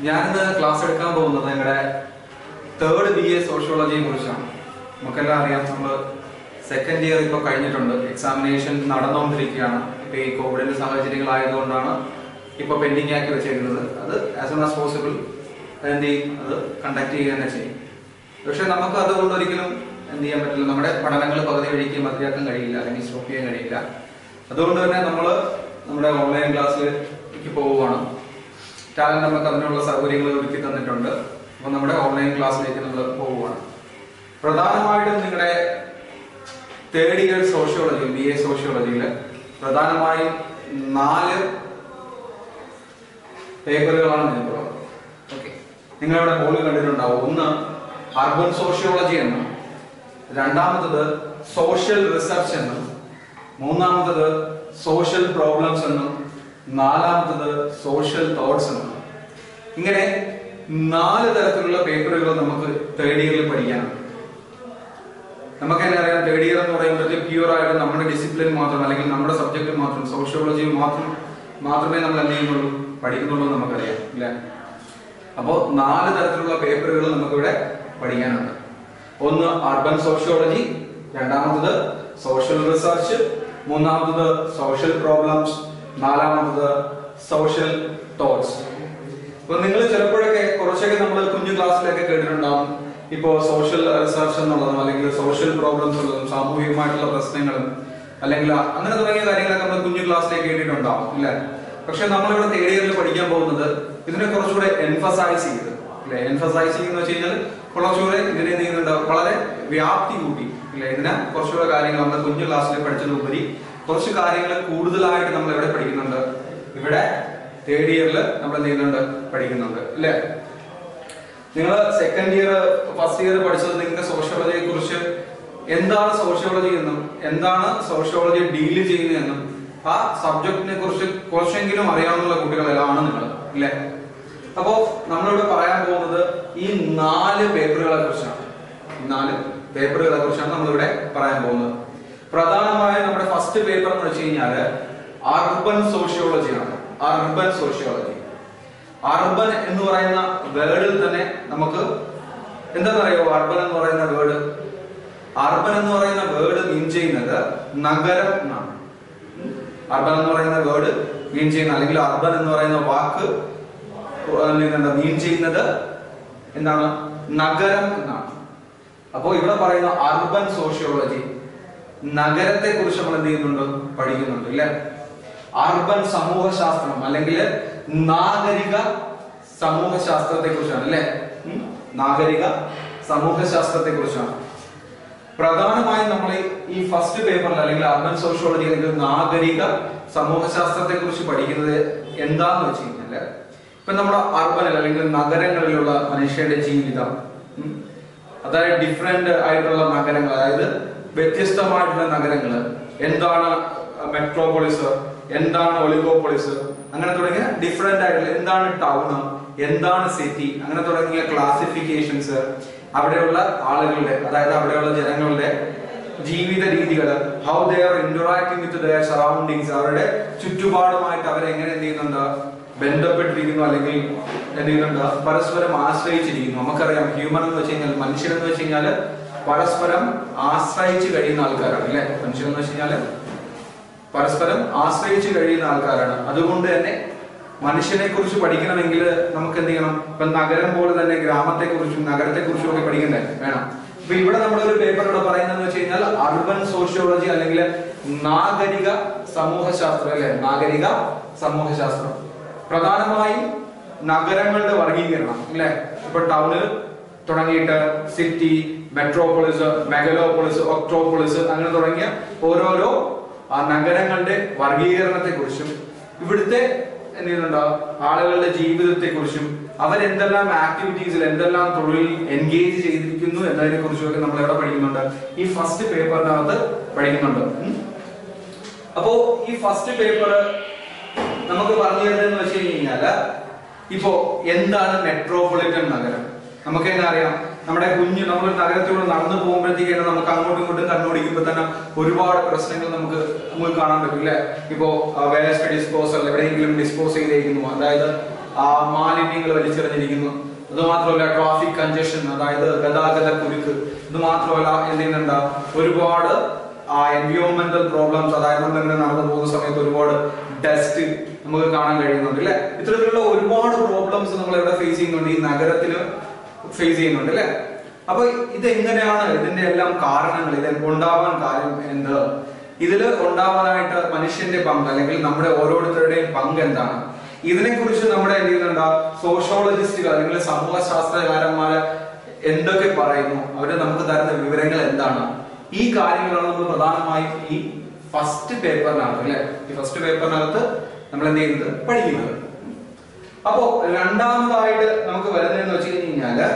ഞാനിന്ന് ക്ലാസ് എടുക്കാൻ പോകുന്നത് ഞങ്ങളുടെ തേർഡ് ബി എ സോഷ്യോളജിയെ കുറിച്ചാണ് നമുക്കെല്ലാം അറിയാം നമ്മൾ സെക്കൻഡ് ഇയർ ഇപ്പോൾ കഴിഞ്ഞിട്ടുണ്ട് എക്സാമിനേഷൻ നടന്നുകൊണ്ടിരിക്കുകയാണ് ഇപ്പോൾ ഈ കോവിഡിന്റെ സാഹചര്യങ്ങളായതുകൊണ്ടാണ് ഇപ്പോൾ പെൻഡിങ് ആക്കി വെച്ചേക്കുന്നത് അത് ആസ് സൂൺ ആസ് പോസിബിൾ എന്ത് ചെയ്യും അത് കണ്ടക്ട് ചെയ്യുക തന്നെ ചെയ്യും പക്ഷെ നമുക്ക് അതുകൊണ്ട് ഒരിക്കലും എന്ത് ചെയ്യാൻ പറ്റില്ല നമ്മുടെ പഠനങ്ങൾ പകുതി വഴിക്ക് മതിയാക്കാൻ കഴിയില്ല അല്ലെങ്കിൽ സ്റ്റോപ്പ് ചെയ്യാൻ കഴിയില്ല അതുകൊണ്ട് തന്നെ നമ്മൾ നമ്മുടെ ഓൺലൈൻ ക്ലാസ്സിലേക്ക് പോവുകയാണ് ടാലന്റ് നമുക്ക് അതിനുള്ള സൗകര്യങ്ങൾ ഒരുക്കി തന്നിട്ടുണ്ട് അപ്പൊ നമ്മുടെ ഓൺലൈൻ ക്ലാസ്സിലേക്ക് നമ്മൾ പോവുകയാണ് പ്രധാനമായിട്ടും നിങ്ങളുടെ third year sociology B A സോഷ്യോളജിയിൽ പ്രധാനമായും നാല് പേപ്പറുകളാണ് നിങ്ങൾക്കുള്ളത് ഓക്കെ നിങ്ങളിവിടെ ബോർഡിൽ കണ്ടിട്ടുണ്ടാവും ഒന്ന് അർബൻ സോഷ്യോളജി എന്നും രണ്ടാമത്തത് സോഷ്യൽ റിസർച്ച് എന്നും മൂന്നാമത്തത് സോഷ്യൽ പ്രോബ്ലംസ് എന്നും നാലാമത്തത് സോഷ്യൽ തോട്ട്സ് എന്നും ഇങ്ങനെ നാല് തരത്തിലുള്ള പേപ്പറുകൾ നമുക്ക് തേർഡ് ഇയറിൽ പഠിക്കാനുണ്ട് നമുക്ക് തന്നെ അറിയാം തേർഡ് ഇയർ എന്ന് പറയുമ്പോഴത്തേക്ക് പ്യൂർ ആയിട്ട് നമ്മുടെ ഡിസിപ്ലിൻ മാത്രം അല്ലെങ്കിൽ നമ്മുടെ സബ്ജക്റ്റ് മാത്രം സോഷ്യോളജി മാത്രം മാത്രമേ നമ്മൾ എന്ത് ചെയ്യുന്നുള്ളൂ പഠിക്കുന്നുള്ളൂ എന്ന് നമുക്കറിയാം ഇല്ലേ അപ്പോൾ നാല് തരത്തിലുള്ള പേപ്പറുകൾ നമുക്കിവിടെ പഠിക്കാനുണ്ട് ഒന്ന് അർബൻ സോഷ്യോളജി രണ്ടാമത്തത് സോഷ്യൽ റിസർച്ച് മൂന്നാമത്തത് സോഷ്യൽ പ്രോബ്ലംസ് നാലാമത്തത് സോഷ്യൽ തോട്ട്സ് അപ്പൊ നിങ്ങൾ ചിലപ്പോഴൊക്കെ കുറച്ചൊക്കെ നമ്മൾ കുഞ്ഞു ക്ലാസ്സിലൊക്കെ കേട്ടിട്ടുണ്ടാവും ഇപ്പോ സോഷ്യൽ റിസർച്ച് എന്നുള്ളതും അല്ലെങ്കിൽ സോഷ്യൽ പ്രോബ്ലംസ് ഉള്ളതും സാമൂഹികമായിട്ടുള്ള പ്രശ്നങ്ങളും അല്ലെങ്കിൽ അങ്ങനെ തുടങ്ങിയ കാര്യങ്ങളൊക്കെ നമ്മൾ കുഞ്ഞു ക്ലാസ്സിലേക്ക് കേട്ടിട്ടുണ്ടാവും ഇല്ലേ പക്ഷെ നമ്മളിവിടെ തേർഡ് ഇയറിൽ പഠിക്കാൻ പോകുന്നത് ഇതിനെ കുറച്ചുകൂടെ എൻഫസൈസ് ചെയ്ത് അല്ലെ എൻഫസൈസ് ചെയ്യുന്ന വെച്ച് കഴിഞ്ഞാൽ കുറച്ചുകൂടെ ഇതിനെ എന്ത് ചെയ്യുന്നുണ്ട് വളരെ വ്യാപ്തി കൂട്ടി ഇല്ലേ ഇതിനെ കുറച്ചുകൂടെ കാര്യങ്ങൾ നമ്മൾ കുഞ്ഞു ക്ലാസ്സിൽ പഠിച്ചതിലുപരി കുറച്ച് കാര്യങ്ങൾ കൂടുതലായിട്ട് നമ്മൾ എവിടെ പഠിക്കുന്നുണ്ട് ഇവിടെ തേർഡ് ഇയറിൽ നമ്മൾ എന്ത് ചെയ്യുന്നുണ്ട് പഠിക്കുന്നുണ്ട് അല്ലേ നിങ്ങൾ സെക്കൻഡ് ഇയർ ഫസ്റ്റ് ഇയർ പഠിച്ചത് നിങ്ങൾക്ക് സോഷ്യോളജിയെ കുറിച്ച് എന്താണ് സോഷ്യോളജി എന്നും എന്താണ് സോഷ്യോളജി ഡീൽ ചെയ്യുന്നതെന്നും ആ സബ്ജക്റ്റിനെ കുറിച്ച് കുറച്ചെങ്കിലും അറിയാവുന്ന കുട്ടികളെല്ലാം നിങ്ങൾ ഇല്ലേ അപ്പോ നമ്മളിവിടെ പറയാൻ പോകുന്നത് ഈ നാല് പേപ്പറുകളെ കുറിച്ചാണ് ഈ നാല് പേപ്പറുകളെ കുറിച്ചാണ് നമ്മളിവിടെ പറയാൻ പോകുന്നത് പ്രധാനമായും നമ്മുടെ ഫസ്റ്റ് പേപ്പർ എന്ന് വെച്ച് കഴിഞ്ഞാല് അർബൻ സോഷ്യോളജിയാണ് അർബൻ സോഷ്യോളജി അർബൻ എന്ന് പറയുന്ന വേർഡിൽ തന്നെ നമുക്ക് എന്താണെന്നറിയോ അർബൻ എന്ന് പറയുന്ന വേർഡ് അർബൻ എന്ന് പറയുന്ന വേർഡ് മീൻ ചെയ്യുന്നത് നഗരം എന്നാണ് അർബൻ എന്ന് പറയുന്ന വേർഡ് മീൻ ചെയ്യുന്ന അല്ലെങ്കിൽ അർബൻ എന്ന് പറയുന്ന വാക്ക് എന്താ മീൻ ചെയ്യുന്നത് എന്താണ് നഗരം എന്നാണ് അപ്പോ ഇവിടെ പറയുന്ന അർബൻ സോഷ്യോളജി നഗരത്തെ കുറിച്ച് നമ്മൾ എന്ത് ചെയ്യുന്നുണ്ട് പഠിക്കുന്നുണ്ട് ഇല്ലേ അർബൻ സമൂഹശാസ്ത്രം അല്ലെങ്കിൽ നാഗരിക സമൂഹശാസ്ത്രത്തെ കുറിച്ചാണ് അല്ലെ നാഗരിക സമൂഹശാസ്ത്രത്തെ കുറിച്ചാണ് പ്രധാനമായും നമ്മൾ ഈ ഫസ്റ്റ് പേപ്പറിൽ അല്ലെങ്കിൽ അർബൻ സോഷ്യോളജി അല്ലെങ്കിൽ നാഗരിക സമൂഹശാസ്ത്രത്തെ കുറിച്ച് പഠിക്കുന്നത് എന്താന്ന് വെച്ച് കഴിഞ്ഞാല് ഇപ്പൊ നമ്മുടെ അർബനിൽ അല്ലെങ്കിൽ നഗരങ്ങളിലുള്ള മനുഷ്യരുടെ ജീവിതം ഉം, അതായത് ഡിഫറെന്റ് ആയിട്ടുള്ള നഗരങ്ങൾ അതായത് വ്യത്യസ്തമായിട്ടുള്ള നഗരങ്ങൾ എന്താണ് മെട്രോപോളിസ് എന്താണ് ഒളിഗോപോളിസ് അങ്ങനെ തുടങ്ങിയ ഡിഫറെന്റ് ആയിട്ടുള്ള എന്താണ് ടൗൺ എന്താണ് സിറ്റി അങ്ങനെ തുടങ്ങിയ ക്ലാസിഫിക്കേഷൻസ് അവിടെയുള്ള ആളുകളുടെ അതായത് അവിടെയുള്ള ജനങ്ങളുടെ ജീവിത രീതികൾ how they are interacting with their surroundings അവരുടെ ചുറ്റുപാടുമായിട്ട് അവരെങ്ങനെ എന്ത് ചെയ്യുന്നുണ്ട് ബന്ധപ്പെട്ടിരിക്കുന്നു അല്ലെങ്കിൽ എന്ത് ചെയ്യുന്നുണ്ട് പരസ്പരം ആശ്രയിച്ചിരിക്കുന്നു നമുക്കറിയാം ഹ്യൂമൻ എന്ന് വെച്ച് കഴിഞ്ഞാൽ മനുഷ്യൻ എന്ന് വെച്ച് കഴിഞ്ഞാൽ പരസ്പരം ആശ്രയിച്ച് കഴിയുന്ന ആൾക്കാരാണ് അല്ലെ മനുഷ്യൻ എന്ന് വെച്ച് കഴിഞ്ഞാല് പരസ്പരം ആശ്രയിച്ച് കഴിയുന്ന ആൾക്കാരാണ് അതുകൊണ്ട് തന്നെ മനുഷ്യനെ കുറിച്ച് പഠിക്കണമെങ്കിൽ നമുക്ക് എന്ത് ചെയ്യണം ഇപ്പൊ നഗരം പോലെ തന്നെ ഗ്രാമത്തെ കുറിച്ചും നഗരത്തെ കുറിച്ചും ഒക്കെ പഠിക്കണ്ടേ വേണം അപ്പൊ ഇവിടെ നമ്മളൊരു പേപ്പർ ഇവിടെ പറയുന്നത് വെച്ച് കഴിഞ്ഞാൽ അർബൻ സോഷ്യോളജി അല്ലെങ്കിൽ നാഗരിക സമൂഹശാസ്ത്രം അല്ലെ നാഗരിക സമൂഹശാസ്ത്രം പ്രധാനമായും നഗരങ്ങളുടെ വർഗീകരണം അല്ലെ ഇപ്പൊ ടൗണിൽ തുടങ്ങിയിട്ട് സിറ്റി മെട്രോപോളിസ് മെഗലോപോളിസ് ഒക്ട്രോപോളിസ് അങ്ങനെ തുടങ്ങിയ ഓരോരോ ആ നഗരങ്ങളുടെ വർഗീകരണത്തെ കുറിച്ചും ഇവിടുത്തെ എന്ത് ചെയ്യുന്നുണ്ടോ ആളുകളുടെ ജീവിതത്തെ കുറിച്ചും അവരെന്തെല്ലാം ആക്ടിവിറ്റീസിൽ എന്തെല്ലാം തൊഴിൽ എൻഗേജ് ചെയ്തിരിക്കുന്നു എന്നതിനെ കുറിച്ചും നമ്മൾ എവിടെ പഠിക്കുന്നുണ്ട് ഈ ഫസ്റ്റ് പേപ്പറിനകത്ത് പഠിക്കുന്നുണ്ട് ഉം. അപ്പോ ഈ ഫസ്റ്റ് പേപ്പർ നമുക്ക് പറഞ്ഞു തരുന്നതെന്ന് വെച്ച് കഴിഞ്ഞാല് ഇപ്പോ എന്താണ് മെട്രോപൊളിറ്റൻ നഗരം നമുക്ക് തന്നെ അറിയാം നമ്മുടെ കുഞ്ഞ് നമ്മൾ നഗരത്തിലൂടെ നടന്നു പോകുമ്പോഴത്തേക്ക് തന്നെ നമുക്ക് അങ്ങോട്ടും ഇങ്ങോട്ടും കണ്ണോടിക്കുമ്പോൾ തന്നെ ഒരുപാട് പ്രശ്നങ്ങൾ നമുക്ക് നമുക്ക് കാണാൻ പറ്റും അല്ലെ ഇപ്പോ വേസ്റ്റ് ഡിസ്പോസൽ എവിടെയെങ്കിലും ഡിസ്പോസ് ചെയ്തേക്കുന്നു അതായത് ആ, മാലിന്യങ്ങൾ വലിച്ചെറിഞ്ഞിരിക്കുന്നു അത് മാത്രമല്ല ട്രാഫിക് കഞ്ചഷൻ അതായത് ഗതാഗത കുരുക്ക് ഇത് മാത്രമല്ല എന്ത് ചെയ്യുന്നുണ്ട് ഒരുപാട് എൻവിയോൺമെന്റൽ പ്രോബ്ലംസ് അതായത് നമ്മൾ ഇങ്ങനെ നടന്നു പോകുന്ന സമയത്ത് ഒരുപാട് ഡസ്റ്റ് നമുക്ക് കാണാൻ കഴിയുന്നുണ്ട് അല്ലെ ഇത്തരത്തിലുള്ള ഒരുപാട് പ്രോബ്ലംസ് നമ്മൾ ഇവിടെ ഫേസ് ചെയ്യുന്നുണ്ട് ഈ നഗരത്തിന് ഫേസ് ചെയ്യുന്നുണ്ട് അല്ലെ അപ്പൊ ഇത് എങ്ങനെയാണ് ഇതിന്റെ എല്ലാം കാരണങ്ങൾ ഇത് ഉണ്ടാവാൻ കാര്യം എന്ത് ഇതില് ഉണ്ടാവാനായിട്ട് മനുഷ്യന്റെ പങ്ക് അല്ലെങ്കിൽ നമ്മുടെ ഓരോരുത്തരുടെയും പങ്ക് എന്താണ് ഇതിനെ കുറിച്ച് നമ്മുടെ എന്ത് ചെയ്യുന്നുണ്ട് സോഷ്യോളജിസ്റ്റുകൾ അല്ലെങ്കിൽ സമൂഹ ശാസ്ത്രകാരന്മാര് എന്തൊക്കെ പറയുന്നു അവര് നമുക്ക് തരുന്ന വിവരങ്ങൾ എന്താണ് ഈ കാര്യങ്ങളാണ് നമ്മൾ പ്രധാനമായും ഈ ഫസ്റ്റ് പേപ്പറിനകത്ത് അല്ലെ ഈ ഫസ്റ്റ് പേപ്പറിനകത്ത് നമ്മൾ എന്ത് ചെയ്യുന്നത് പഠിക്കുന്നത് അപ്പോ രണ്ടാമതായിട്ട് നമുക്ക് വരുന്നതെന്ന് വെച്ച് കഴിഞ്ഞാല്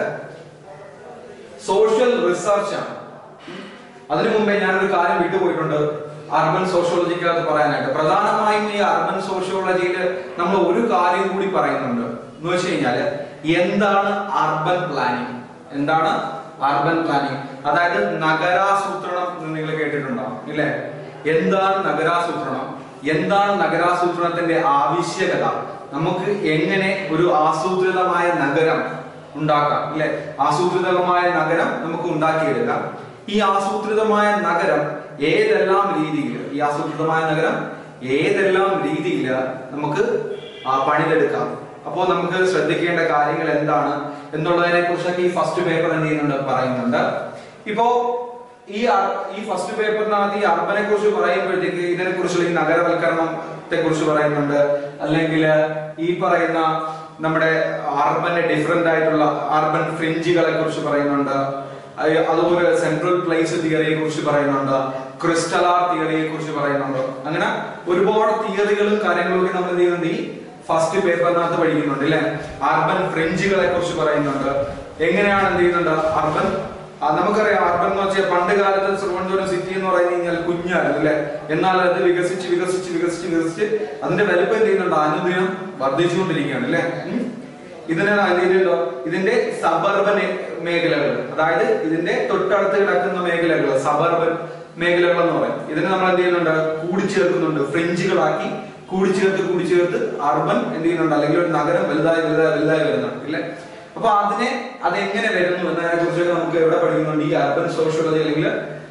സോഷ്യൽ റിസർച്ച് ആണ് അതിനു മുമ്പേ ഞാനൊരു കാര്യം വിട്ടുപോയിട്ടുണ്ട് അർബൻ സോഷ്യോളജിക്കകത്ത് പറയാനായിട്ട് പ്രധാനമായും ഈ അർബൻ സോഷ്യോളജിയിൽ നമ്മൾ ഒരു കാര്യം കൂടി പറയുന്നുണ്ട് എന്ന് വെച്ച് കഴിഞ്ഞാല് എന്താണ് അർബൻ പ്ലാനിങ് എന്താണ് അർബൻ പ്ലാനിങ് അതായത് നഗരാസൂത്രണം എന്ന് നിങ്ങൾ കേട്ടിട്ടുണ്ടാവും ഇല്ലേ എന്താണ് നഗരാസൂത്രണം എന്താണ് നഗരാസൂത്രണത്തിന്റെ ആവശ്യകത നമുക്ക് എങ്ങനെ ഒരു ആസൂത്രിതമായ നഗരം ഉണ്ടാക്കാം ഇല്ലെ ആസൂത്രിതമായ നഗരം നമുക്ക് ഉണ്ടാക്കിയെടുക്കാം ഈ ആസൂത്രിതമായ നഗരം ഏതെല്ലാം രീതിയിൽ ഈ ആസൂത്രിതമായ നഗരം ഏതെല്ലാം രീതിയിൽ നമുക്ക് ആ പണിതെടുക്കാം അപ്പോൾ നമുക്ക് ശ്രദ്ധിക്കേണ്ട കാര്യങ്ങൾ എന്താണ് എന്നുള്ളതിനെ കുറിച്ചൊക്കെ ഈ ഫസ്റ്റ് പേപ്പർ എന്ത് ചെയ്യുന്നുണ്ട് പറയുന്നുണ്ട് ഇപ്പോ ഈ അ- ഈ ഫസ്റ്റ് പേപ്പറിനകത്ത് ഈ അർബനെ കുറിച്ച് പറയുമ്പോഴത്തേക്ക് ഇതിനെ കുറിച്ചുള്ള ഈ നഗരവൽക്കരണത്തെ കുറിച്ച് പറയുന്നുണ്ട് അല്ലെങ്കിൽ ഈ പറയുന്ന നമ്മുടെ അർബന്റെ ഡിഫറെന്റ് ആയിട്ടുള്ള അർബൻ ഫ്രിഞ്ചുകളെ കുറിച്ച് പറയുന്നുണ്ട് അയ് അതുപോലെ സെൻട്രൽ പ്ലേസ് തിയറിയെ കുറിച്ച് പറയുന്നുണ്ട് ക്രിസ്റ്റലാർ തിയറിയെ കുറിച്ച് പറയുന്നുണ്ട് അങ്ങനെ ഒരുപാട് തിയറികളും കാര്യങ്ങളും ഒക്കെ നമ്മൾ എന്ത് ചെയ്യുന്നുണ്ട് ഈ ഫസ്റ്റ് പേപ്പറിനകത്ത് പഠിക്കുന്നുണ്ട് അല്ലെ അർബൻ ഫ്രിഞ്ചുകളെ കുറിച്ച് പറയുന്നുണ്ട് എങ്ങനെയാണ് എന്ത് ചെയ്യുന്നുണ്ട് അർബൻ ആ, നമുക്കറിയാം അർബൻ എന്ന് വെച്ചാൽ പണ്ട് കാലത്ത് തിരുവനന്തപുരം സിറ്റി എന്ന് പറയുന്നത് കഴിഞ്ഞാൽ കുഞ്ഞായിരുന്നു അല്ലെ എന്നാൽ അത് വികസിച്ച് വികസിച്ച് വികസിച്ച് വികസിച്ച് അതിന്റെ വലിപ്പം എന്ത് ചെയ്യുന്നുണ്ട് അനുദിനം വർദ്ധിച്ചുകൊണ്ടിരിക്കുകയാണ് അല്ലെ ഇതിനെ എന്ത് ചെയ്യുന്നുണ്ടോ ഇതിന്റെ സബർബൻ മേഖലകൾ അതായത് ഇതിന്റെ തൊട്ടടുത്ത് കിടക്കുന്ന മേഖലകൾ സബർബൻ മേഖലകൾ എന്ന് പറയും ഇതിനെ നമ്മൾ എന്ത് ചെയ്യുന്നുണ്ട് കൂടിച്ചേർക്കുന്നുണ്ട് ഫ്രഞ്ചുകളാക്കി കൂടിച്ചേർത്ത് കൂടിച്ചേർത്ത് അർബൻ എന്ത് ചെയ്യുന്നുണ്ട് അല്ലെങ്കിൽ ഒരു നഗരം വലുതായി വലുതായി വലുതായി വരുന്നുണ്ട് ഇല്ലേ അപ്പൊ അതിനെ അത് എങ്ങനെ വരുന്നു എന്നതിനെ കുറിച്ചൊക്കെ നമുക്ക് എവിടെ പഠിക്കുന്നുണ്ട് ഈ അർബൻ സോഷ്യോളജി അല്ലെങ്കിൽ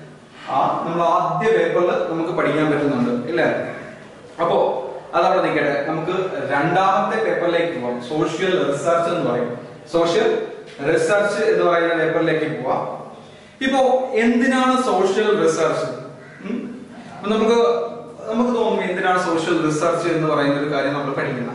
ആ നമ്മൾ ആദ്യ പേപ്പറിൽ നമുക്ക് പഠിക്കാൻ പറ്റുന്നുണ്ട് ഇല്ലേ അപ്പോ അതവിടെ നിൽക്കട്ടെ നമുക്ക് രണ്ടാമത്തെ പേപ്പറിലേക്ക് പോവാം സോഷ്യൽ റിസർച്ച് എന്ന് പറയും സോഷ്യൽ റിസർച്ച് എന്ന് പറയുന്ന പേപ്പറിലേക്ക് പോവാം ഇപ്പോ എന്തിനാണ് സോഷ്യൽ റിസർച്ച് അപ്പൊ നമുക്ക് നമുക്ക് തോന്നും എന്തിനാണ് സോഷ്യൽ റിസർച്ച് എന്ന് പറയുന്ന ഒരു കാര്യം നമ്മൾ പഠിക്കുന്നത്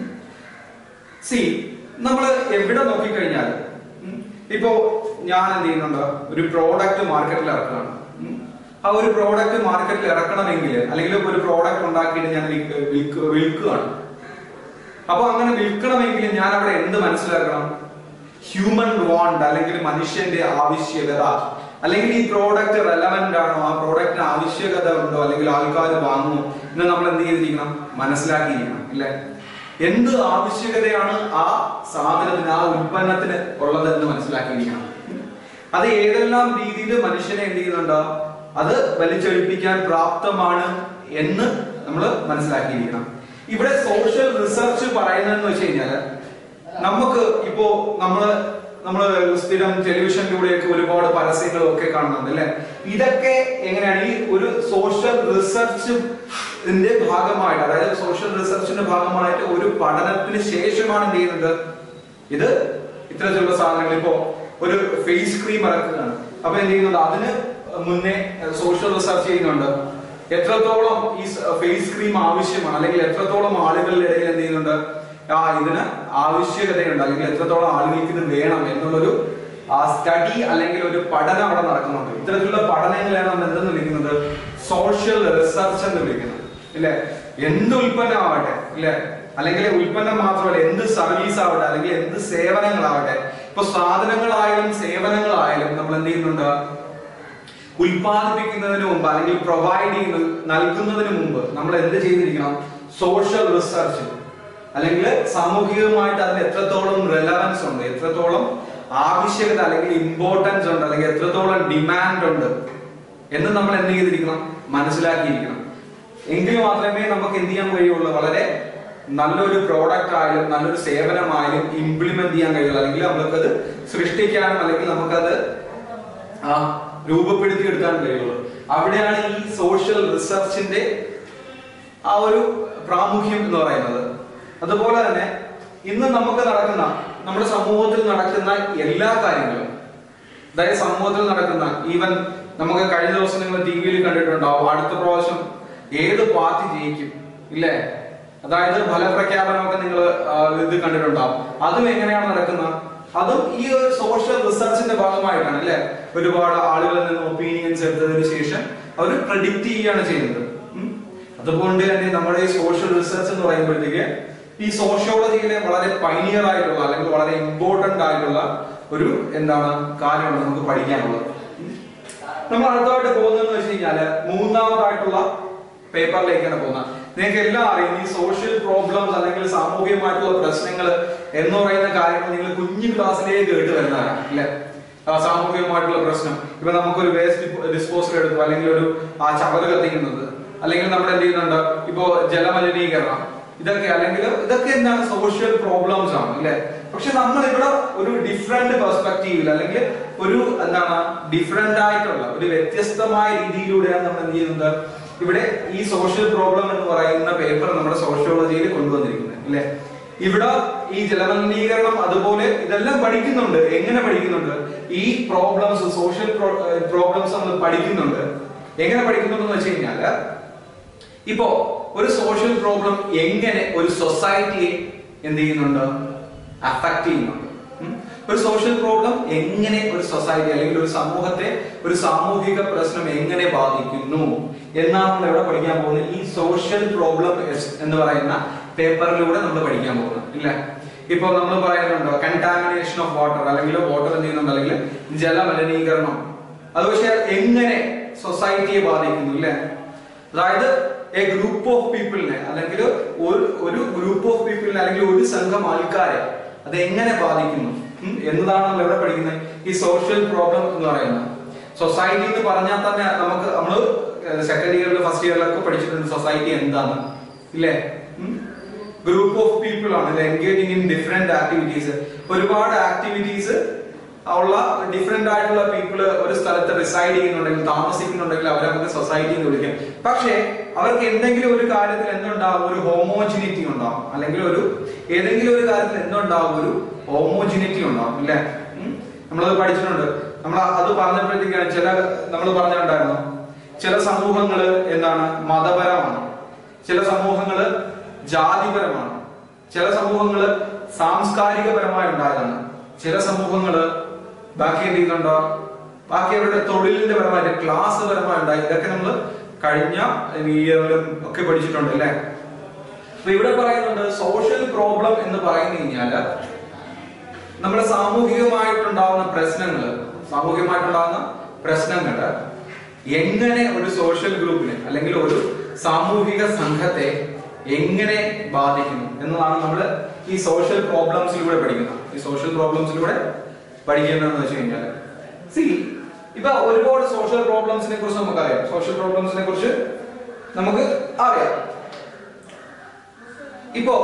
സി നമ്മൾ എവിടെ നോക്കിക്കഴിഞ്ഞാൽ ഉം, ഇപ്പോ ഞാൻ എന്ത് ചെയ്യുന്നുണ്ട് ഒരു പ്രോഡക്റ്റ് മാർക്കറ്റിൽ ഇറക്കുകയാണ് ഉം. ആ ഒരു പ്രോഡക്റ്റ് മാർക്കറ്റിൽ ഇറക്കണമെങ്കിൽ അല്ലെങ്കിൽ ഒരു പ്രോഡക്റ്റ് ഉണ്ടാക്കിയിട്ട് ഞാൻ വിൽക്ക- വിൽക്ക- വിൽക്കുകയാണ് അപ്പൊ അങ്ങനെ വിൽക്കണമെങ്കിൽ ഞാൻ അവിടെ എന്ത് മനസ്സിലാക്കണം ഹ്യൂമൻ വാണ്ട് അല്ലെങ്കിൽ മനുഷ്യന്റെ ആവശ്യകത അല്ലെങ്കിൽ ഈ പ്രോഡക്റ്റ് റെലവെന്റ് ആണോ ആ പ്രോഡക്റ്റിന് ആവശ്യകത ഉണ്ടോ അല്ലെങ്കിൽ ആൾക്കാർ വാങ്ങുമോ എന്ന് നമ്മൾ എന്ത് ചെയ്തിരിക്കണം മനസ്സിലാക്കിയിരിക്കണം ഇല്ലേ എന്ത് ആവശ്യകതയാണ് ആ സാധനത്തിന് ആ ഉൽപ്പന്നത്തിന് ഉള്ളതെന്ന് മനസ്സിലാക്കിയിരിക്കണം അത് ഏതെല്ലാം രീതിയിൽ മനുഷ്യനെ എന്ത് ചെയ്യുന്നുണ്ട് അത് വലിച്ചൊഴിപ്പിക്കാൻ പ്രാപ്തമാണ് എന്ന് നമ്മൾ മനസ്സിലാക്കിയിരിക്കണം ഇവിടെ സോഷ്യൽ റിസർച്ച് പറയുന്നതെന്ന് വെച്ച് കഴിഞ്ഞാല് നമുക്ക് ഇപ്പോ നമ്മള് നമ്മള് സ്ഥിരം ടെലിവിഷനിലൂടെയൊക്കെ ഒരുപാട് പരസ്യങ്ങളും ഒക്കെ കാണുന്നുണ്ട് അല്ലെ ഇതൊക്കെ എങ്ങനെയാണ് ഈ ഒരു സോഷ്യൽ റിസർച്ചിന്റെ ഭാഗമായിട്ട് അതായത് സോഷ്യൽ റിസർച്ചിന്റെ ഭാഗമായിട്ട് ഒരു പഠനത്തിന് ശേഷമാണ് എന്ത് ചെയ്യുന്നത് ഇത് ഇത്തരത്തിലുള്ള സാധനങ്ങൾ ഇപ്പോ ഒരു ഫേസ് ക്രീം ഇറക്കുകയാണ് അപ്പൊ എന്ത് ചെയ്യുന്നുണ്ട് അതിന് മുന്നേ സോഷ്യൽ റിസർച്ച് ചെയ്യുന്നുണ്ട് എത്രത്തോളം ഈ ഫേസ് ക്രീം ആവശ്യമാണ് അല്ലെങ്കിൽ എത്രത്തോളം ആളുകളുടെ ഇടയിൽ എന്ത് ചെയ്യുന്നുണ്ട് ആ ഇതിന് ആവശ്യകതയുണ്ട് അല്ലെങ്കിൽ എത്രത്തോളം ആളുകൾക്ക് ഇത് വേണം എന്നുള്ളൊരു ആ സ്റ്റഡി അല്ലെങ്കിൽ ഒരു പഠനം അവിടെ നടക്കുന്നുണ്ട് ഇത്തരത്തിലുള്ള പഠനങ്ങളെയാണ് നമ്മൾ എന്തെന്ന് വിളിക്കുന്നത് സോഷ്യൽ റിസർച്ച് എന്ന് വിളിക്കുന്നത് ഇല്ലേ എന്ത് ഉൽപ്പന്നമാവട്ടെ ഇല്ലേ അല്ലെങ്കിൽ ഉൽപ്പന്നം മാത്രമല്ല എന്ത് സർവീസ് ആവട്ടെ അല്ലെങ്കിൽ എന്ത് സേവനങ്ങളാവട്ടെ ഇപ്പൊ സാധനങ്ങളായാലും സേവനങ്ങളായാലും നമ്മൾ എന്ത് ചെയ്യുന്നുണ്ട് ഉൽപ്പാദിപ്പിക്കുന്നതിന് മുമ്പ് അല്ലെങ്കിൽ പ്രൊവൈഡ് ചെയ്യുന്ന നൽകുന്നതിന് മുമ്പ് നമ്മൾ എന്ത് ചെയ്തിരിക്കണം സോഷ്യൽ റിസർച്ച് അല്ലെങ്കിൽ സാമൂഹികമായിട്ട് അതിന് എത്രത്തോളം റെലവൻസ് ഉണ്ട് എത്രത്തോളം ആവശ്യകത അല്ലെങ്കിൽ ഇമ്പോർട്ടൻസ് ഉണ്ട് അല്ലെങ്കിൽ എത്രത്തോളം ഡിമാൻഡ് ഉണ്ട് എന്ന് നമ്മൾ എന്ത് ചെയ്തിരിക്കണം മനസ്സിലാക്കിയിരിക്കണം എങ്കിൽ മാത്രമേ നമുക്ക് എന്ത് ചെയ്യാൻ കഴിയുള്ളൂ വളരെ നല്ലൊരു പ്രോഡക്റ്റ് ആയാലും നല്ലൊരു സേവനമായാലും ഇംപ്ലിമെന്റ് ചെയ്യാൻ കഴിയുള്ളൂ അല്ലെങ്കിൽ നമുക്കത് സൃഷ്ടിക്കാനും അല്ലെങ്കിൽ നമുക്കത് ആ രൂപപ്പെടുത്തി എടുക്കാൻ കഴിയുള്ളൂ അവിടെയാണ് ഈ സോഷ്യൽ റിസർച്ചിന്റെ ആ ഒരു പ്രാമുഖ്യം എന്ന് പറയുന്നത് അതുപോലെ തന്നെ ഇന്ന് നമുക്ക് നടക്കുന്ന നമ്മുടെ സമൂഹത്തിൽ നടക്കുന്ന എല്ലാ കാര്യങ്ങളും അതായത് സമൂഹത്തിൽ നടക്കുന്ന ഈവൻ നമുക്ക് കഴിഞ്ഞ ദിവസം നിങ്ങൾ ടി വിയിൽ കണ്ടിട്ടുണ്ടാവും അടുത്ത പ്രാവശ്യം ഏത് പാർട്ടി ജയിക്കും ഇല്ലേ അതായത് ഫലപ്രഖ്യാപനമൊക്കെ നിങ്ങൾ ഇത് കണ്ടിട്ടുണ്ടാവും അതും എങ്ങനെയാണ് നടക്കുന്നത് അതും ഈ ഒരു സോഷ്യൽ റിസർച്ചിന്റെ ഭാഗമായിട്ടാണ് അല്ലെ ഒരുപാട് ആളുകളിൽ നിന്ന് ഒപ്പീനിയൻസ് എടുത്തതിന് ശേഷം അവർ പ്രഡിക്റ്റ് ചെയ്യുകയാണ് ചെയ്യുന്നത് ഉം. അതുകൊണ്ട് തന്നെ നമ്മുടെ ഈ സോഷ്യൽ റിസർച്ച് എന്ന് പറയുമ്പോഴത്തേക്ക് ഈ സോഷ്യോളജിയിലെ വളരെ പൈനിയർ ആയിട്ടുള്ള അല്ലെങ്കിൽ വളരെ ഇമ്പോർട്ടന്റ് ആയിട്ടുള്ള ഒരു എന്താണ് കാര്യമാണ് നമുക്ക് പഠിക്കാനുള്ളത് ഉം. നമ്മൾ അടുത്തതായിട്ട് പോകുന്നതെന്ന് വെച്ച് കഴിഞ്ഞാല് മൂന്നാമതായിട്ടുള്ള പേപ്പറിലേക്കാണ് പോകുന്നത് നിങ്ങൾക്ക് എല്ലാം അറിയാം ഈ സോഷ്യൽ പ്രോബ്ലംസ് അല്ലെങ്കിൽ സാമൂഹികമായിട്ടുള്ള പ്രശ്നങ്ങൾ എന്ന് പറയുന്ന കാര്യങ്ങൾ നിങ്ങൾ കുഞ്ഞു ക്ലാസ്സിലേക്ക് കേട്ട് വരുന്നതാണ് അല്ലെ സാമൂഹികമായിട്ടുള്ള പ്രശ്നം ഇപ്പൊ നമുക്കൊരു വേസ്റ്റ് ഡിസ്പോസൽ എടുത്തു അല്ലെങ്കിൽ ഒരു ആ ചവറ് കത്തിക്കുന്നത് അല്ലെങ്കിൽ നമ്മൾ എന്ത് ചെയ്യുന്നുണ്ട് ഇപ്പോ ജലമലിനീകരണം ഇതൊക്കെ അല്ലെങ്കിൽ ഇതൊക്കെ എന്താണ് സോഷ്യൽ പ്രോബ്ലംസ് ആണ് അല്ലെ പക്ഷെ നമ്മൾ ഇവിടെ ഒരു ഡിഫറെന്റ് പെർസ്പെക്റ്റീവിൽ അല്ലെങ്കിൽ ഒരു എന്താണ് ഡിഫറെന്റ് ആയിട്ടുള്ള ഒരു വ്യത്യസ്തമായ രീതിയിലൂടെയാണ് നമ്മൾ എന്ത് ചെയ്യുന്നത് ഇവിടെ ഈ സോഷ്യൽ പ്രോബ്ലം എന്ന് പറയുന്ന പേപ്പർ നമ്മുടെ സോഷ്യോളജിയിൽ കൊണ്ടുവന്നിരിക്കുന്നത് അല്ലെ ഇവിടെ ഈ ജലമലിനീകരണം അതുപോലെ ഇതെല്ലാം പഠിക്കുന്നുണ്ട് എങ്ങനെ പഠിക്കുന്നുണ്ട് ഈ പ്രോബ്ലംസ് സോഷ്യൽ പ്രോബ്ലംസ് നമ്മൾ പഠിക്കുന്നുണ്ട് എങ്ങനെ പഠിക്കുന്നുണ്ടെന്ന് വെച്ച് കഴിഞ്ഞാല് ഇപ്പോ ഒരു സോഷ്യൽ പ്രോബ്ലം എങ്ങനെ ഒരു സൊസൈറ്റിയെ എന്ത് ചെയ്യുന്നുണ്ട് അഫക്ട് ചെയ്യുന്നുണ്ട് ഉം? ഒരു സോഷ്യൽ പ്രോബ്ലം എങ്ങനെ ഒരു സൊസൈറ്റി അല്ലെങ്കിൽ ഒരു സമൂഹത്തെ ഒരു സാമൂഹിക പ്രശ്നം എങ്ങനെ ബാധിക്കുന്നു എന്നാണ് നമ്മൾ ഇവിടെ പഠിക്കാൻ പോകുന്നത് ഈ സോഷ്യൽ പ്രോബ്ലം എന്ന് പറയുന്ന പേപ്പറിലൂടെ നമ്മൾ പഠിക്കാൻ പോകുന്നത് ഇല്ലേ ഇപ്പൊ നമ്മൾ പറയുന്നുണ്ട് കണ്ടാമിനേഷൻ ഓഫ് വാട്ടർ അല്ലെങ്കിൽ വാട്ടർ എന്ത് ചെയ്യുന്നുണ്ട് അല്ലെങ്കിൽ ജലമലിനീകരണം അത് പക്ഷെ എങ്ങനെ സൊസൈറ്റിയെ ബാധിക്കുന്നു ഇല്ലേ അതായത് എ ഗ്രൂപ്പ് ഓഫ് പീപ്പിളിനെ അല്ലെങ്കിൽ ഒരു ഒരു ഗ്രൂപ്പ് ഓഫ് പീപ്പിളിനെ അല്ലെങ്കിൽ ഒരു സംഘം ആൾക്കാരെ അത് എങ്ങനെ ബാധിക്കുന്നു ഉം, എന്നതാണ് നമ്മൾ എവിടെ പഠിക്കുന്നത് ഈ സോഷ്യൽ പ്രോബ്ലം എന്ന് പറയുന്നത് സൊസൈറ്റി എന്ന് പറഞ്ഞാൽ തന്നെ നമുക്ക് നമ്മൾ സെക്കൻഡ് ഇയറിൽ ഫസ്റ്റ് ഇയറിലൊക്കെ പഠിച്ചിട്ടുണ്ട് സൊസൈറ്റി എന്താണ് ഇല്ലേ ഗ്രൂപ്പ് ഓഫ് പീപ്പിൾ ആണ് എൻഗേജിങ് ഇൻ ഡിഫറെന്റ് ആക്ടിവിറ്റീസ് ഒരുപാട് ആക്ടിവിറ്റീസ് ഉള്ള ഡിഫറെന്റ് ആയിട്ടുള്ള പീപ്പിൾ ഒരു സ്ഥലത്ത് റിസൈഡ് ചെയ്യുന്നുണ്ടെങ്കിൽ താമസിക്കുന്നുണ്ടെങ്കിൽ അവരെ നമുക്ക് സൊസൈറ്റി എന്ന് വിളിക്കാം പക്ഷേ അവർക്ക് എന്തെങ്കിലും ഒരു കാര്യത്തിൽ എന്തുണ്ടാവും ഒരു ഹോമോജിനിറ്റി ഉണ്ടാവും അല്ലെങ്കിൽ ഒരു ഏതെങ്കിലും ഒരു കാര്യത്തിൽ എന്തുണ്ടാവും ഒരു ഹോമോജിനിറ്റി ഉണ്ടാവും ഇല്ലേ ഉം? നമ്മളത് പഠിച്ചിട്ടുണ്ട് നമ്മൾ അത് പറഞ്ഞപ്പോഴത്തേക്കാണ് ചില നമ്മൾ പറഞ്ഞിട്ടുണ്ടായിരുന്നു ചില സമൂഹങ്ങള് എന്താണ് മതപരമാണ് ചില സമൂഹങ്ങള് ജാതിപരമാണ് ചില സമൂഹങ്ങള് സാംസ്കാരികപരമായി ഉണ്ടായതാണ് ചില സമൂഹങ്ങള് ബാക്കി എന്ത് ചെയ്യുന്നുണ്ടോ ബാക്കി അവരുടെ തൊഴിലിന്റെ പരമായിട്ട് ക്ലാസ് പരമായി ഉണ്ടായി ഇതൊക്കെ നമ്മൾ കഴിഞ്ഞ ഇയറിലും ഒക്കെ പഠിച്ചിട്ടുണ്ട് അല്ലേ അപ്പൊ ഇവിടെ പറയുന്നുണ്ട് സോഷ്യൽ പ്രോബ്ലം എന്ന് പറഞ്ഞു കഴിഞ്ഞാല് നമ്മുടെ സാമൂഹികമായിട്ടുണ്ടാവുന്ന പ്രശ്നങ്ങൾ സാമൂഹികമായിട്ടുണ്ടാവുന്ന പ്രശ്നങ്ങൾ എങ്ങനെ ഒരു സോഷ്യൽ ഗ്രൂപ്പിനെ അല്ലെങ്കിൽ ഒരു സാമൂഹിക സംഘത്തെ എങ്ങനെ ബാധിക്കുന്നു എന്നതാണ് നമ്മൾ ഈ സോഷ്യൽ പ്രോബ്ലംസിലൂടെ പഠിക്കുന്നത് ഈ സോഷ്യൽ പ്രോബ്ലംസിലൂടെ പഠിക്കേണ്ടതെന്ന് വെച്ച് കഴിഞ്ഞാൽ സി ഇപ്പൊ ഒരുപാട് സോഷ്യൽ പ്രോബ്ലംസിനെ കുറിച്ച് നമുക്കറിയാം സോഷ്യൽ പ്രോബ്ലംസിനെ കുറിച്ച് നമുക്ക് അറിയാം ഇപ്പോ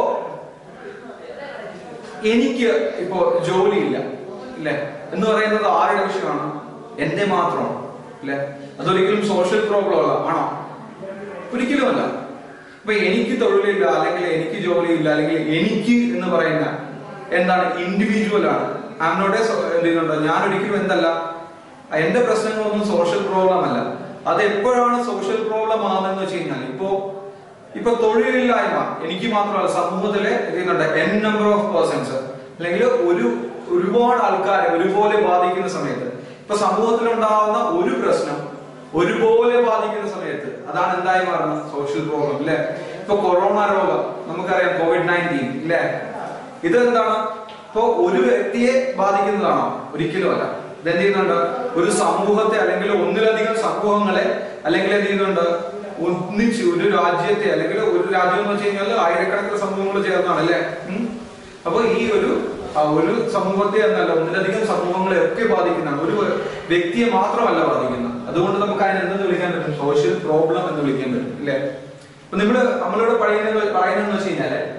എനിക്ക് ഇപ്പോ ജോലിയില്ല ഇല്ലേ എന്ന് പറയുന്നത് ആരുടെ വിഷയമാണ് എന്റെ മാത്രമാണ് ഇല്ലേ അതൊരിക്കലും സോഷ്യൽ പ്രോബ്ലം അല്ല ആണോ ഒരിക്കലുമല്ല ഇപ്പൊ എനിക്ക് തൊഴിലില്ല അല്ലെങ്കിൽ എനിക്ക് ജോലിയില്ല അല്ലെങ്കിൽ എനിക്ക് എന്ന് പറയുന്ന എന്താണ് ഇൻഡിവിജ്വൽ ആണ് ഐ നോട്ട് എന്ത് ചെയ്യുന്നുണ്ടോ ഞാൻ ഒരിക്കലും എന്തല്ല എന്റെ പ്രശ്നങ്ങളൊന്നും സോഷ്യൽ പ്രോബ്ലം അല്ല അത് എപ്പോഴാണ് സോഷ്യൽ പ്രോബ്ലം ആകുന്നതെന്ന് വെച്ച് കഴിഞ്ഞാൽ ഇപ്പോ ഇപ്പൊ തൊഴിലില്ലായ്മ എനിക്ക് മാത്രമല്ല സമൂഹത്തിലെ ചെയ്യുന്നുണ്ട് എൻ നമ്പർ ഓഫ് പേഴ്സൺസ് അല്ലെങ്കിൽ ഒരു ഒരുപാട് ആൾക്കാരെ ഒരുപോലെ ബാധിക്കുന്ന സമയത്ത് ഇപ്പൊ സമൂഹത്തിൽ ഉണ്ടാകുന്ന ഒരു പ്രശ്നം ഒരുപോലെ ബാധിക്കുന്ന സമയത്ത് അതാണ് എന്തായി മാറുന്നത് സോഷ്യൽ പ്രോബ്ലം അല്ലെ ഇപ്പൊ കൊറോണ രോഗം നമുക്കറിയാം കോവിഡ് നയൻറ്റീൻ ഇല്ലേ ഇത് എന്താണ് ഇപ്പൊ ഒരു വ്യക്തിയെ ബാധിക്കുന്നതാണോ ഒരിക്കലും അല്ല ഇതെന്ത് ചെയ്യുന്നുണ്ട് ഒരു സമൂഹത്തെ അല്ലെങ്കിൽ ഒന്നിലധികം സമൂഹങ്ങളെ അല്ലെങ്കിൽ എന്ത് ചെയ്യുന്നുണ്ട് ഒന്നിച്ച് ഒരു രാജ്യത്തെ അല്ലെങ്കിൽ ഒരു രാജ്യം എന്ന് വെച്ച് കഴിഞ്ഞാൽ ആയിരക്കണക്കിന് സമൂഹങ്ങൾ ചേർന്നാണ് അല്ലെ അപ്പൊ ഈ ഒരു ആ ഒരു സമൂഹത്തെ എന്നല്ല ഒന്നിലധികം സമൂഹങ്ങളെ ഒക്കെ ബാധിക്കുന്നതാണ് ഒരു വ്യക്തിയെ മാത്രമല്ല ബാധിക്കുന്നത് അതുകൊണ്ട് നമുക്ക് അതിനെ എന്തെന്ന് വിളിക്കാൻ പറ്റും സോഷ്യൽ പ്രോബ്ലം എന്ന് വിളിക്കാൻ പറ്റും ഇല്ലേ അപ്പൊ നമ്മള് നമ്മളിവിടെ പറയുന്നത് പറയുന്നതെന്ന് വെച്ച് കഴിഞ്ഞാല്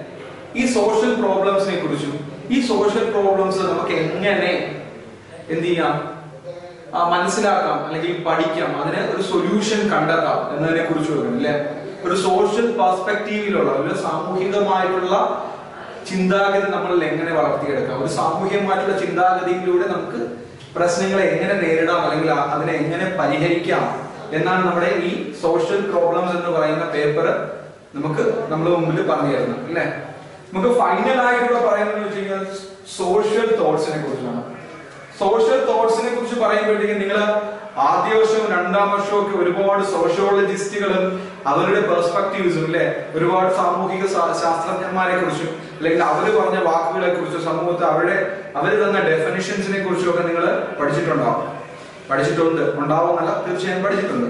ഈ സോഷ്യൽ പ്രോബ്ലംസിനെ കുറിച്ചും ഈ സോഷ്യൽ പ്രോബ്ലംസ് നമുക്ക് എങ്ങനെ എന്ത് ചെയ്യാം ആ, മനസ്സിലാക്കാം അല്ലെങ്കിൽ പഠിക്കാം അതിന് ഒരു സൊല്യൂഷൻ കണ്ടെത്താം എന്നതിനെ കുറിച്ച് പറയും അല്ലെ ഒരു സോഷ്യൽ പെർസ്പെക്റ്റീവിലുള്ള ഒരു സാമൂഹികമായിട്ടുള്ള ചിന്താഗതി നമ്മളിൽ എങ്ങനെ വളർത്തിയെടുക്കാം ഒരു സാമൂഹികമായിട്ടുള്ള ചിന്താഗതിയിലൂടെ നമുക്ക് പ്രശ്നങ്ങളെ എങ്ങനെ നേരിടാം അല്ലെങ്കിൽ ആ- അതിനെ എങ്ങനെ പരിഹരിക്കാം എന്നാണ് നമ്മുടെ ഈ സോഷ്യൽ പ്രോബ്ലംസ് എന്ന് പറയുന്ന പേപ്പർ നമുക്ക് നമ്മുടെ മുമ്പിൽ പറഞ്ഞു തരുന്നത് അല്ലേ നമുക്ക് ഫൈനൽ ആയിട്ടുള്ള പറയുന്നത് വെച്ച് കഴിഞ്ഞാൽ സോഷ്യൽ തോട്ട്സിനെ കുറിച്ചാണ് സോഷ്യൽ തോട്ട്സിനെ കുറിച്ച് പറയുമ്പോഴത്തേക്കും നിങ്ങൾ ആദ്യ വർഷവും രണ്ടാം വർഷവും ഒക്കെ ഒരുപാട് സോഷ്യോളജിസ്റ്റുകളും അവരുടെ പെർസ്പെക്ടീവ്സും അല്ലെ ഒരുപാട് സാമൂഹിക ശാ- ശാസ്ത്രജ്ഞന്മാരെ കുറിച്ചും അല്ലെങ്കിൽ അവർ പറഞ്ഞ വാക്കുകളെ കുറിച്ചും സമൂഹത്തെ അവരുടെ അവർ തന്ന ഡെഫിനിഷൻസിനെ കുറിച്ചും ഒക്കെ നിങ്ങൾ പഠിച്ചിട്ടുണ്ടാവും പഠിച്ചിട്ടുണ്ട് ഉണ്ടാവുന്നല്ല തീർച്ചയായും പഠിച്ചിട്ടുണ്ട്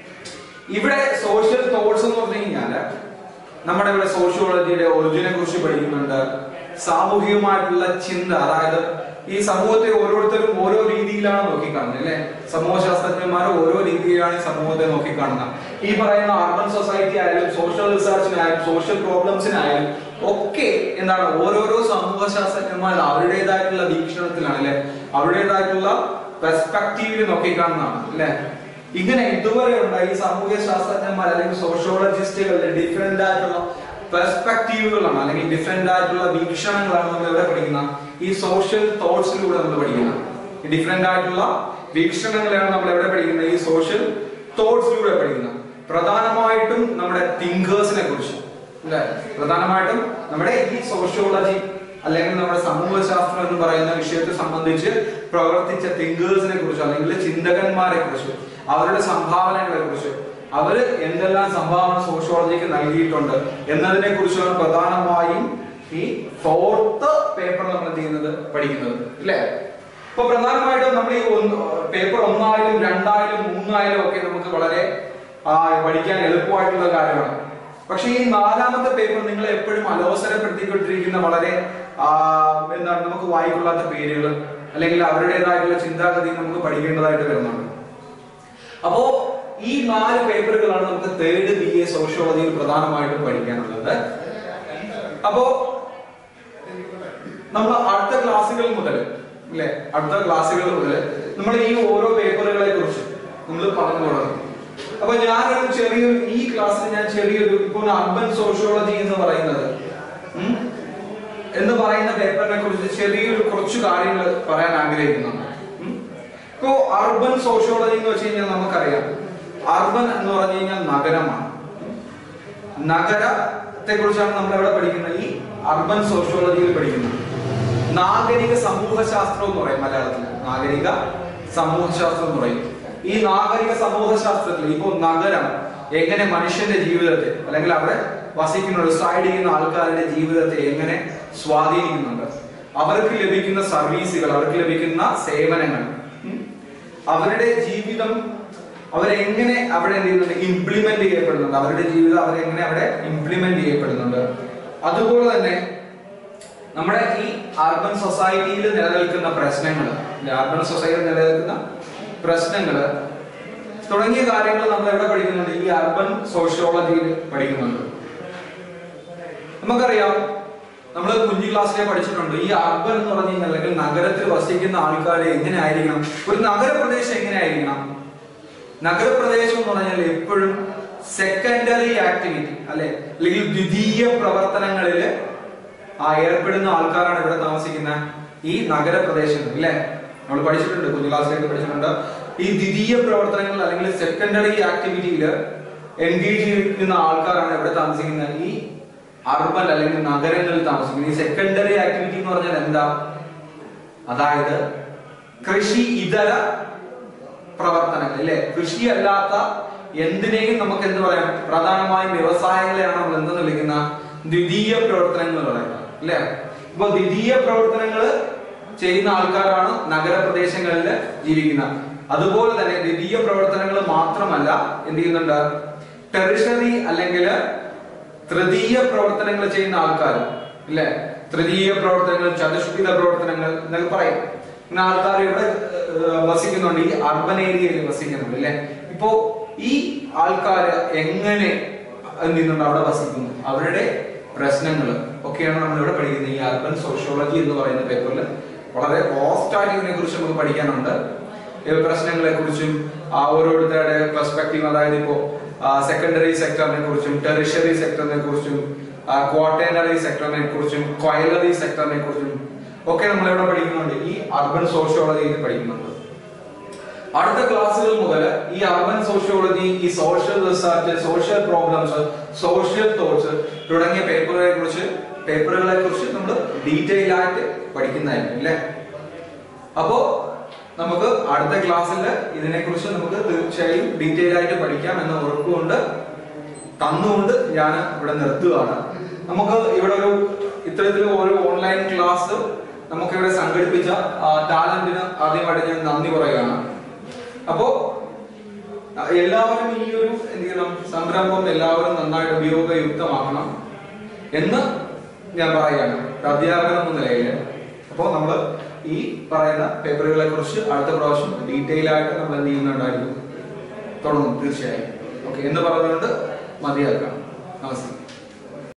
ഇവിടെ സോഷ്യൽ തോട്ട്സ് എന്ന് പറഞ്ഞു കഴിഞ്ഞാല് നമ്മുടെ ഇവിടെ സോഷ്യോളജിയുടെ ഒറിജിനെ കുറിച്ച് പഠിക്കുന്നുണ്ട് സാമൂഹികമായിട്ടുള്ള ചിന്ത അതായത് ഈ സമൂഹത്തെ ഓരോരുത്തരും ഓരോ രീതിയിലാണ് നോക്കിക്കാണുന്നത് അല്ലെ സമൂഹശാസ്ത്രജ്ഞന്മാർ ഓരോ രീതിയിലാണ് ഈ സമൂഹത്തെ നോക്കിക്കാണുന്നത് ഈ പറയുന്ന അർബൻ സൊസൈറ്റി ആയാലും സോഷ്യൽ റിസർച്ചിനായാലും സോഷ്യൽ പ്രോബ്ലംസിനായാലും ഒക്കെ എന്താണ് ഓരോരോ സമൂഹശാസ്ത്രജ്ഞന്മാർ അവരുടേതായിട്ടുള്ള വീക്ഷണത്തിലാണ് അല്ലെ അവരുടേതായിട്ടുള്ള പെർസ്പെക്റ്റീവിൽ നോക്കിക്കാണുന്നതാണ് അല്ലെ ഇങ്ങനെ ഇതുവരെ ഉണ്ടായി ഈ സാമൂഹ്യ ശാസ്ത്രജ്ഞന്മാർ അല്ലെങ്കിൽ സോഷ്യോളജിസ്റ്റുകളുടെ ഡിഫറെന്റ് ആയിട്ടുള്ള പെർസ്പെക്റ്റീവുകളാണ് അല്ലെങ്കിൽ ഡിഫറെന്റ് ആയിട്ടുള്ള വീക്ഷണങ്ങളാണ് നമ്മൾ എവിടെ പഠിക്കുന്ന ഈ സോഷ്യൽ തോട്ട്സിലൂടെ നമ്മൾ പഠിക്കുന്നത് ഈ ഡിഫറെന്റ് ആയിട്ടുള്ള വീക്ഷണങ്ങളെയാണ് നമ്മൾ എവിടെ പഠിക്കുന്നത് ഈ സോഷ്യൽ തോട്ട്സിലൂടെ പഠിക്കുന്നത് പ്രധാനമായിട്ടും നമ്മുടെ തിങ്കേഴ്സിനെ കുറിച്ച് അല്ലെ പ്രധാനമായിട്ടും നമ്മുടെ ഈ സോഷ്യോളജി അല്ലെങ്കിൽ നമ്മുടെ സമൂഹശാസ്ത്രം എന്ന് പറയുന്ന വിഷയത്തെ സംബന്ധിച്ച് പ്രവർത്തിച്ച തിങ്കേഴ്സിനെ കുറിച്ച് അല്ലെങ്കിൽ ചിന്തകന്മാരെ കുറിച്ച് അവരുടെ സംഭാവനകളെ കുറിച്ച് അവര് എന്തെല്ലാം സംഭാവന സോഷ്യോളജിക്ക് നൽകിയിട്ടുണ്ട് എന്നതിനെ കുറിച്ചാണ് പ്രധാനമായും ഈ ഫോർത്ത് പേപ്പർ നമ്മൾ എന്ത് ചെയ്യുന്നത് പഠിക്കുന്നത് ഇല്ലേ ഇപ്പൊ പ്രധാനമായിട്ടും നമ്മൾ ഈ ഒന്ന് പേപ്പർ ഒന്നായാലും രണ്ടായാലും മൂന്നായാലും ഒക്കെ നമുക്ക് വളരെ ആ, പഠിക്കാൻ എളുപ്പമായിട്ടുള്ള കാര്യമാണ് പക്ഷെ ഈ നാലാമത്തെ പേപ്പർ നിങ്ങൾ എപ്പോഴും അലോസരപ്പെടുത്തിക്കൊണ്ടിരിക്കുന്ന വളരെ ആ, എന്താണ് നമുക്ക് വായിക്കൊള്ളാത്ത പേരുകൾ അല്ലെങ്കിൽ അവരുടേതായിട്ടുള്ള ചിന്താഗതി നമുക്ക് പഠിക്കേണ്ടതായിട്ട് വരുന്നുണ്ട് അപ്പോ ഈ നാല് പേപ്പറുകളാണ് നമുക്ക് തേർഡ് ബി എ സോഷ്യോളജിയിൽ പ്രധാനമായിട്ടും പഠിക്കാനുള്ളത് അപ്പോ നമ്മൾ അടുത്ത ക്ലാസ്സുകൾ മുതൽ അല്ലെ അടുത്ത ക്ലാസ്സുകൾ മുതൽ നമ്മൾ ഈ ഓരോ പേപ്പറുകളെ കുറിച്ച് നമ്മൾ പറഞ്ഞു തുടങ്ങും അപ്പൊ ഞാനൊരു ചെറിയൊരു ഈ ക്ലാസ്സിൽ ഞാൻ ചെറിയൊരു ഇപ്പോൾ അർബൻ സോഷ്യോളജി എന്ന് പറയുന്നത് ഉം, എന്ന് പറയുന്ന പേപ്പറിനെ കുറിച്ച് ചെറിയൊരു കുറച്ച് കാര്യങ്ങൾ പറയാൻ ആഗ്രഹിക്കുന്നുണ്ട് ഉം. ഇപ്പോ അർബൻ സോഷ്യോളജി എന്ന് വെച്ച് കഴിഞ്ഞാൽ നമുക്കറിയാം അർബൻ എന്ന് പറഞ്ഞു കഴിഞ്ഞാൽ നഗരമാണ് നഗരത്തെ കുറിച്ചാണ് നമ്മൾ എവിടെ പഠിക്കുന്നത് ഈ അർബൻ സോഷ്യോളജിയിൽ പഠിക്കുന്നത് നാഗരിക സമൂഹശാസ്ത്രം എന്ന് പറയും മലയാളത്തിൽ നാഗരിക സമൂഹശാസ്ത്രം എന്ന് പറയും ഈ നാഗരിക സമൂഹശാസ്ത്രത്തിൽ ഇപ്പോൾ നഗരം എങ്ങനെ മനുഷ്യന്റെ ജീവിതത്തെ അല്ലെങ്കിൽ അവിടെ വസിക്കുന്ന റിസൈഡ് ചെയ്യുന്ന ആൾക്കാരുടെ ജീവിതത്തെ എങ്ങനെ സ്വാധീനിക്കുന്നുണ്ട് അവർക്ക് ലഭിക്കുന്ന സർവീസുകൾ അവർക്ക് ലഭിക്കുന്ന സേവനങ്ങൾ ഉം, അവരുടെ ജീവിതം അവരെങ്ങനെ അവിടെ എന്ത് ചെയ്യുന്നുണ്ട് ഇംപ്ലിമെന്റ് ചെയ്യപ്പെടുന്നുണ്ട് അവരുടെ ജീവിതം അവരെങ്ങനെ അവിടെ ഇംപ്ലിമെന്റ് ചെയ്യപ്പെടുന്നുണ്ട് അതുപോലെ തന്നെ നമ്മുടെ ഈ അർബൻ സൊസൈറ്റിയിൽ നിലനിൽക്കുന്ന പ്രശ്നങ്ങൾ അർബൻ സൊസൈറ്റിയിൽ നിലനിൽക്കുന്ന പ്രശ്നങ്ങൾ തുടങ്ങിയ കാര്യങ്ങൾ നമ്മൾ എവിടെ പഠിക്കുന്നുണ്ട് ഈ അർബൻ സോഷ്യോളജിയിൽ പഠിക്കുന്നുണ്ട് നമുക്കറിയാം നമ്മൾ കുഞ്ഞു ക്ലാസ്സിലെ പഠിച്ചിട്ടുണ്ട് ഈ അർബൻ എന്ന് പറഞ്ഞു കഴിഞ്ഞാൽ അല്ലെങ്കിൽ നഗരത്തിൽ വസിക്കുന്ന ആൾക്കാർ എങ്ങനെ ആയിരിക്കണം ഒരു നഗരപ്രദേശം എങ്ങനെ ആയിരിക്കണം നഗരപ്രദേശം എന്ന് പറഞ്ഞാൽ എപ്പോഴും സെക്കൻഡറി ആക്ടിവിറ്റി അല്ലെ അല്ലെങ്കിൽ ദ്വിതീയ പ്രവർത്തനങ്ങളിൽ ആ ഏർപ്പെടുന്ന ആൾക്കാരാണ് ഇവിടെ താമസിക്കുന്ന ഈ നഗരപ്രദേശങ്ങൾ ഇല്ലേ നമ്മൾ പഠിച്ചിട്ടുണ്ട് കുഞ്ഞു ക്ലാസ്സിലേക്ക് പഠിച്ചിട്ടുണ്ട് ഈ ദ്വിതീയ പ്രവർത്തനങ്ങൾ അല്ലെങ്കിൽ സെക്കൻഡറി ആക്ടിവിറ്റിയിൽ എൻഗേജ് ചെയ്യുന്ന ആൾക്കാരാണ് ഇവിടെ താമസിക്കുന്ന ഈ അർബൻ അല്ലെങ്കിൽ നഗരങ്ങളിൽ താമസിക്കുന്നത് ഈ സെക്കൻഡറി ആക്ടിവിറ്റി എന്ന് പറഞ്ഞാൽ എന്താ അതായത് കൃഷി ഇതര പ്രവർത്തനങ്ങൾ അല്ലെ കൃഷി അല്ലാത്ത എന്തിനേയും നമുക്ക് എന്ത് പറയാം പ്രധാനമായും വ്യവസായങ്ങളെയാണ് നമ്മൾ എന്ത് വിളിക്കുന്ന ദ്വിതീയ പ്രവർത്തനങ്ങൾ എന്ന് പറയുന്നത് അല്ലെ ഇപ്പൊ ദ്വിതീയ പ്രവർത്തനങ്ങൾ ചെയ്യുന്ന ആൾക്കാരാണ് നഗരപ്രദേശങ്ങളിൽ ജീവിക്കുന്നത് അതുപോലെ തന്നെ ദ്വിതീയ പ്രവർത്തനങ്ങൾ മാത്രമല്ല എന്ത് ചെയ്യുന്നുണ്ട് ടെറിഷറി അല്ലെങ്കിൽ തൃതീയ പ്രവർത്തനങ്ങൾ ചെയ്യുന്ന ആൾക്കാർ ഇല്ലേ തൃതീയ പ്രവർത്തനങ്ങൾ ചതുഷ്പിത പ്രവർത്തനങ്ങൾ എന്നൊക്കെ പറയും ഇങ്ങനെ ആൾക്കാർ ഇവിടെ ഏഹ്, വസിക്കുന്നുണ്ട് ഈ അർബൻ ഏരിയയിൽ വസിക്കുന്നുണ്ട് അല്ലെ ഇപ്പോ ഈ ആൾക്കാർ എങ്ങനെ എന്ത് ചെയ്യുന്നുണ്ട് അവിടെ വസിക്കുന്നു അവരുടെ പ്രശ്നങ്ങൾ ഒക്കെയാണ് നമ്മൾ ഇവിടെ പഠിക്കുന്നത് ഈ അർബൻ സോഷ്യോളജി എന്ന് പറയുന്ന പേപ്പറിൽ വളരെ വാസ്റ്റ് ആയിട്ട് ഇതിനെ കുറിച്ച് നമുക്ക് പഠിക്കാനുണ്ട് ഈ പ്രശ്നങ്ങളെ കുറിച്ചും ആ ഓരോരുത്തരുടെ പെർസ്പെക്റ്റീവ് അതായത് ഇപ്പോ സെക്കൻഡറി സെക്ടറിനെ കുറിച്ചും ടെറിഷറി സെക്ടറിനെ കുറിച്ചും ക്വാർട്ടേനറി സെക്ടറിനെ കുറിച്ചും ക്വയലറി സെക്ടറിനെ കുറിച്ചും ഒക്കെ നമ്മൾ ഇവിടെ പഠിക്കുന്നുണ്ട് ഈ അർബൻ സോഷ്യോളജിയിൽ പഠിക്കുന്നുണ്ട് അടുത്ത ക്ലാസ്സുകൾ മുതൽ ഈ അർബൻ സോഷ്യോളജി ഈ social research social problems social thoughts തുടങ്ങിയ പേപ്പറുകളെ കുറിച്ച് പേപ്പറുകളെ കുറിച്ച് നമ്മൾ ഡീറ്റെയിൽ ആയിട്ട് പഠിക്കുന്നതായിരിക്കും അല്ലേ അപ്പോ നമുക്ക് അടുത്ത ക്ലാസ്സിൽ ഇതിനെ കുറിച്ച് നമുക്ക് തീർച്ചയായും ഡീറ്റെയിൽ ആയിട്ട് പഠിക്കാം എന്ന ഉറപ്പുകൊണ്ട് തന്നുകൊണ്ട് ഞാൻ ഇവിടെ നിർത്തുകയാണ് നമുക്ക് ഇവിടെ ഒരു ഇത്തരത്തിൽ ഒരു ഓൺലൈൻ ക്ലാസ് നമുക്ക് ഇവിടെ സംഘടിപ്പിച്ച ടാലന്റിന് ആദ്യമായിട്ട് ഞാൻ നന്ദി പറയുകയാണ് അപ്പോ ആ, എല്ലാവരും ഈ ഒരു എന്ത് ചെയ്യണം സംരംഭം എല്ലാവരും നന്നായിട്ട് ഉപയോഗയുക്തമാക്കണം എന്ന് ഞാൻ പറയുകയാണ് ഒരു അധ്യാപകൻ എന്ന നിലയിൽ അപ്പോൾ നമ്മൾ ഈ പറയുന്ന പേപ്പറുകളെ കുറിച്ച് അടുത്ത പ്രാവശ്യം ഡീറ്റെയിൽ ആയിട്ട് നമ്മൾ എന്ത് ചെയ്യുന്നുണ്ടായിരിക്കും തുടങ്ങും തീർച്ചയായും ഓക്കെ എന്ന് പറഞ്ഞുകൊണ്ട് മതിയാക്കാം നമസ്തേ